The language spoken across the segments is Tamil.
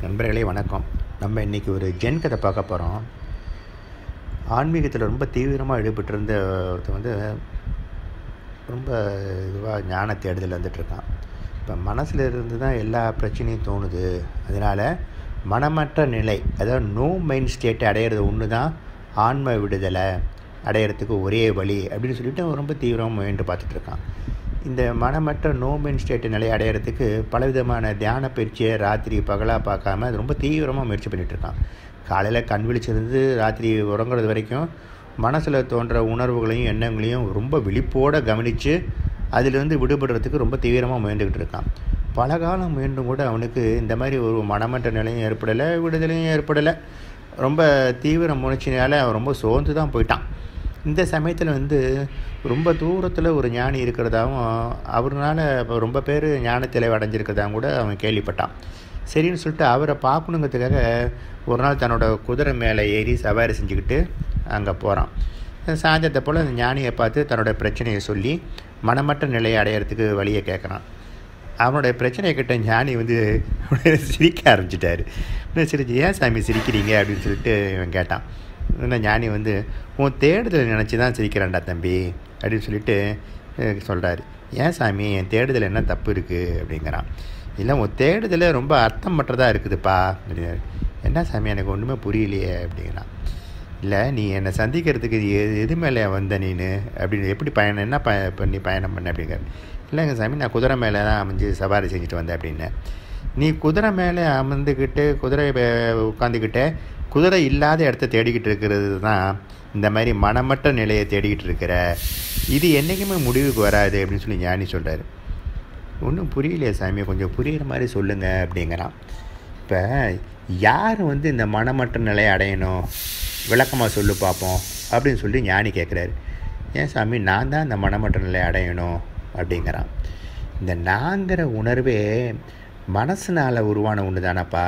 நண்பர்களே வணக்கம் நம்ம இன்றைக்கி ஒரு ஜென் கதை பார்க்க போகிறோம் ஆன்மீகத்தில் ரொம்ப தீவிரமாக ஈடுபட்டிருந்த ஒருத்தர் வந்து ரொம்ப இதுவாக ஞான தேடுதல் வந்துட்டுருக்கான் இப்போ மனசில் இருந்து தான் எல்லா பிரச்சனையும் தோணுது அதனால் மனமற்ற நிலை அதாவது நோ மைண்ட் ஸ்டேட்டை அடையிறது ஒன்று தான் ஆன்ம விடுதலை அடையிறதுக்கு ஒரே வழி அப்படின்னு சொல்லிட்டு அவன் ரொம்ப தீவிரமாக முயன்று பார்த்துட்ருக்கான் இந்த மனமற்ற நோ மைண்ட் ஸ்டேட் நிலையை அடையிறதுக்கு பலவிதமான தியான பயிற்சியை ராத்திரி பகலாக பார்க்காம அது ரொம்ப தீவிரமாக முயற்சி பண்ணிகிட்ருக்கான் காலையில் கண் விழிச்சிருந்து ராத்திரி உறங்குறது வரைக்கும் மனசில் தோன்ற உணர்வுகளையும் எண்ணங்களையும் ரொம்ப விழிப்போடு கவனித்து அதிலிருந்து விடுபடுறதுக்கு ரொம்ப தீவிரமாக முயன்றுக்கிட்டு இருக்கான் பல காலம் முயன்றும் கூட அவனுக்கு இந்த மாதிரி ஒரு மனமற்ற நிலையும் ஏற்படலை விடுதலையும் ஏற்படலை ரொம்ப தீவிர முயற்சினால் அவன் ரொம்ப சோர்ந்து தான் போயிட்டான் இந்த சமயத்தில் வந்து ரொம்ப தூரத்தில் ஒரு ஞானி இருக்கிறதாவும் அவர்னால இப்போ ரொம்ப பேர் ஞானத்தில் அடைஞ்சிருக்கிறதாவும் கூட அவன் கேள்விப்பட்டான் சரின்னு சொல்லிட்டு அவரை பார்க்கணுங்கிறதுக்காக ஒரு நாள் தன்னோட குதிரை மேலே ஏறி சவாரி செஞ்சுக்கிட்டு அங்கே போகிறான் சாயந்தரத்தை போல் அந்த ஞானியை பார்த்து தன்னோட பிரச்சனையை சொல்லி மனமற்ற நிலையை அடையிறதுக்கு வழியை கேட்குறான் அவனுடைய பிரச்சனையை கிட்ட ஞானி வந்து சிரிக்க ஆரம்பிச்சிட்டாரு சிரிச்சு ஏன் சாமி சிரிக்கிறீங்க அப்படின்னு சொல்லிட்டு இவன் கேட்டான் என்ன ஞானி வந்து உன் தேடுதலை நினச்சி தான் சிரிக்கிறேன்டா தம்பி அப்படின்னு சொல்லிட்டு சொல்கிறாரு ஏன் சாமி என் தேடுதல் என்ன தப்பு இருக்குது அப்படிங்கிறான் இல்லை உன் தேடுதல் ரொம்ப அர்த்தம் மற்றதாக இருக்குதுப்பா அப்படின்னாரு என்ன சாமி எனக்கு ஒன்றுமே புரியலையே அப்படிங்கிறான் இல்லை நீ என்னை சந்திக்கிறதுக்கு எது எது மேலே வந்த நீனு அப்படின்னு எப்படி பயணம் என்ன ப பண்ணி பயணம் பண்ண அப்படிங்கிற இல்லைங்க சாமி நான் குதிரை மேலே தான் அமைஞ்சு சவாரி செஞ்சுட்டு வந்தேன் அப்படின்னு நீ குதிரை மேலே அமர்ந்துக்கிட்டு குதிரை உட்காந்துக்கிட்டு குதிரை இல்லாத இடத்த தேடிக்கிட்டு இருக்கிறது தான் இந்த மாதிரி மனமற்ற நிலையை தேடிக்கிட்டு இருக்கிற இது என்றைக்குமே முடிவுக்கு வராது அப்படின்னு சொல்லி ஞானி சொல்கிறார் ஒன்றும் புரியலையே சாமி கொஞ்சம் புரிகிற மாதிரி சொல்லுங்கள் அப்படிங்கிறான் இப்போ யார் வந்து இந்த மனமற்ற நிலையை அடையணும் விளக்கமாக சொல்லு பார்ப்போம் அப்படின்னு சொல்லி ஞானி கேட்குறாரு ஏன் சாமி நான் தான் இந்த மனமற்ற நிலையை அடையணும் அப்படிங்கிறான் இந்த நாங்கிற உணர்வே மனசுனால் உருவான ஒன்று தானப்பா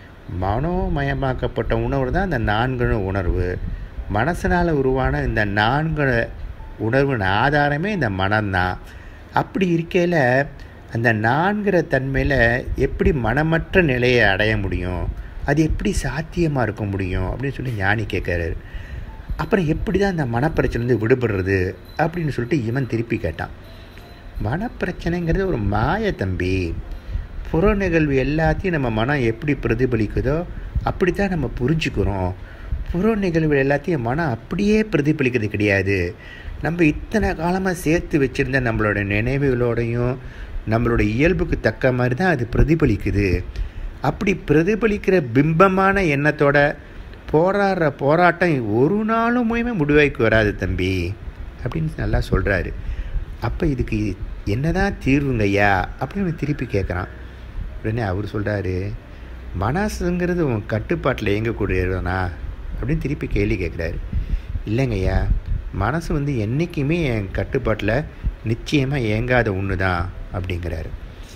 மனோமயமாக்கப்பட்ட உணர்வு தான் இந்த நான்கு உணர்வு மனசனால் உருவான இந்த நான்கு உணர்வின் ஆதாரமே இந்த மனம்தான் அப்படி இருக்கையில் அந்த நான்கிற தன்மையில் எப்படி மனமற்ற நிலையை அடைய முடியும் அது எப்படி சாத்தியமாக இருக்க முடியும் அப்படின்னு சொல்லி ஞானி கேட்குறாரு அப்புறம் எப்படி தான் அந்த மனப்பிரச்சனைலேருந்து விடுபடுறது அப்படின்னு சொல்லிட்டு இவன் திருப்பி கேட்டான் மனப்பிரச்சனைங்கிறது ஒரு மாய தம்பி புற நிகழ்வு எல்லாத்தையும் நம்ம மனம் எப்படி பிரதிபலிக்குதோ அப்படி தான் நம்ம புரிஞ்சுக்கிறோம் புற நிகழ்வு எல்லாத்தையும் மனம் அப்படியே பிரதிபலிக்கிறது கிடையாது நம்ம இத்தனை காலமாக சேர்த்து வச்சுருந்த நம்மளோட நினைவுகளோடையும் நம்மளோட இயல்புக்கு தக்க மாதிரி தான் அது பிரதிபலிக்குது அப்படி பிரதிபலிக்கிற பிம்பமான எண்ணத்தோட போராடுற போராட்டம் ஒரு நாளுமே முடிவாய்க்கு வராது தம்பி அப்படின்னு நல்லா சொல்கிறாரு அப்போ இதுக்கு என்னதான் தீர்வுங்க ஐயா அப்படின்னு திருப்பி கேட்குறான் உடனே அவர் சொல்கிறாரு மனசுங்கிறது உன் கட்டுப்பாட்டில் இயங்கக்கூடியதுனா அப்படின்னு திருப்பி கேள்வி கேட்குறாரு இல்லைங்கய்யா மனசு வந்து என்றைக்குமே என் கட்டுப்பாட்டில் நிச்சயமாக இயங்காத ஒன்று தான் அப்படிங்கிறாரு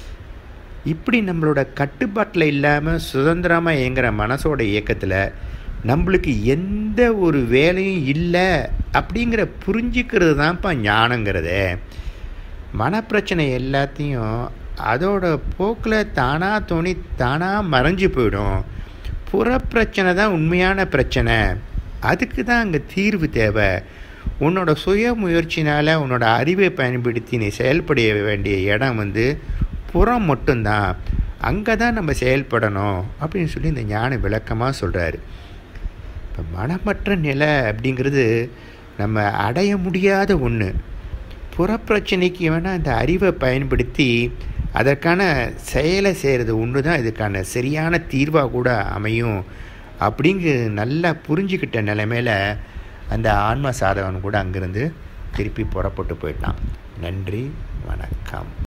இப்படி நம்மளோட கட்டுப்பாட்டில் இல்லாமல் சுதந்திரமாக இயங்குகிற மனசோட இயக்கத்தில் நம்மளுக்கு எந்த ஒரு வேலையும் இல்லை அப்படிங்கிற புரிஞ்சுக்கிறது தான்ப்பா ஞானங்கிறது மனப்பிரச்சனை எல்லாத்தையும் அதோட போக்கில் தானாக தோணி தானாக மறைஞ்சு போயிடும் புறப்பிரச்சனை தான் உண்மையான பிரச்சனை அதுக்கு தான் அங்கே தீர்வு தேவை உன்னோட சுய முயற்சினால் உன்னோட அறிவை பயன்படுத்தி நீ செயல்பட வேண்டிய இடம் வந்து புறம் மட்டும்தான் அங்கே தான் நம்ம செயல்படணும் அப்படின்னு சொல்லி இந்த ஞான விளக்கமாக சொல்கிறாரு இப்போ மனமற்ற நிலை அப்படிங்கிறது நம்ம அடைய முடியாத ஒன்று புறப்பிரச்சனைக்கு வேணால் அந்த அறிவை பயன்படுத்தி அதற்கான செயலை செய்கிறது ஒன்று தான் இதுக்கான சரியான தீர்வாக கூட அமையும் அப்படிங்கு நல்லா புரிஞ்சுக்கிட்ட நிலைமையில் அந்த ஆன்ம சாதகன் கூட அங்கேருந்து திருப்பி புறப்பட்டு போயிட்டான் நன்றி வணக்கம்